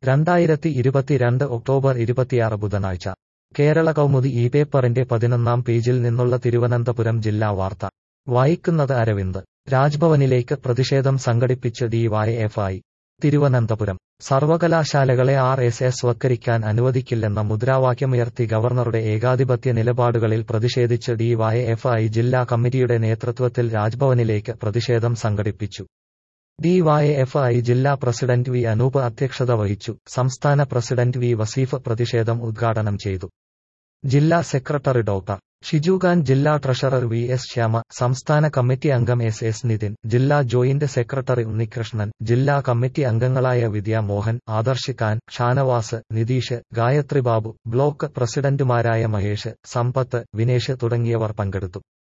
രണ്ടായിരത്തി ഇരുപത്തിരണ്ട് ഒക്ടോബർ ഇരുപത്തിയാറ് ബുധനാഴ്ച കേരള കൗമുദി ഈ പേപ്പറിന്റെ പതിനൊന്നാം പേജിൽ നിന്നുള്ള തിരുവനന്തപുരം ജില്ലാ വാർത്ത വായിക്കുന്നത് അരവിന്ദ് രാജ്ഭവനിലേക്ക് പ്രതിഷേധം സംഘടിപ്പിച്ച് ഡിവൈഎഫ്ഐ തിരുവനന്തപുരം സർവകലാശാലകളെ ആർ എസ് എസ് വത്കരിക്കാൻ അനുവദിക്കില്ലെന്ന മുദ്രാവാക്യമുയർത്തി ഗവർണറുടെ ഏകാധിപത്യ നിലപാടുകളിൽ പ്രതിഷേധിച്ച് ഡിവൈഎഫ്ഐ ജില്ലാ കമ്മിറ്റിയുടെ നേതൃത്വത്തിൽ രാജ്ഭവനിലേക്ക് പ്രതിഷേധം സംഘടിപ്പിച്ചു ഡിവൈഎഫ്ഐ ജില്ലാ പ്രസിഡന്റ് വി അനൂപ് അധ്യക്ഷത വഹിച്ചു സംസ്ഥാന പ്രസിഡന്റ് വി വസീഫ് പ്രതിഷേധം ഉദ്ഘാടനം ചെയ്തു ജില്ലാ സെക്രട്ടറി ഡോക്ടർ ഷിജുഖാൻ ജില്ലാ ട്രഷറർ വി എസ് ശ്യാമ സംസ്ഥാന കമ്മിറ്റി അംഗം എസ് എസ് നിതിൻ ജില്ലാ ജോയിന്റ് സെക്രട്ടറി ഉണ്ണികൃഷ്ണൻ ജില്ലാ കമ്മിറ്റി അംഗങ്ങളായ വിദ്യ മോഹൻ ആദർശ് ഖാൻ ഷാനവാസ് നിതീഷ് ഗായത്രി ബാബു ബ്ലോക്ക് പ്രസിഡന്റുമാരായ മഹേഷ് സമ്പത്ത് വിനേഷ് തുടങ്ങിയവർ പങ്കെടുത്തു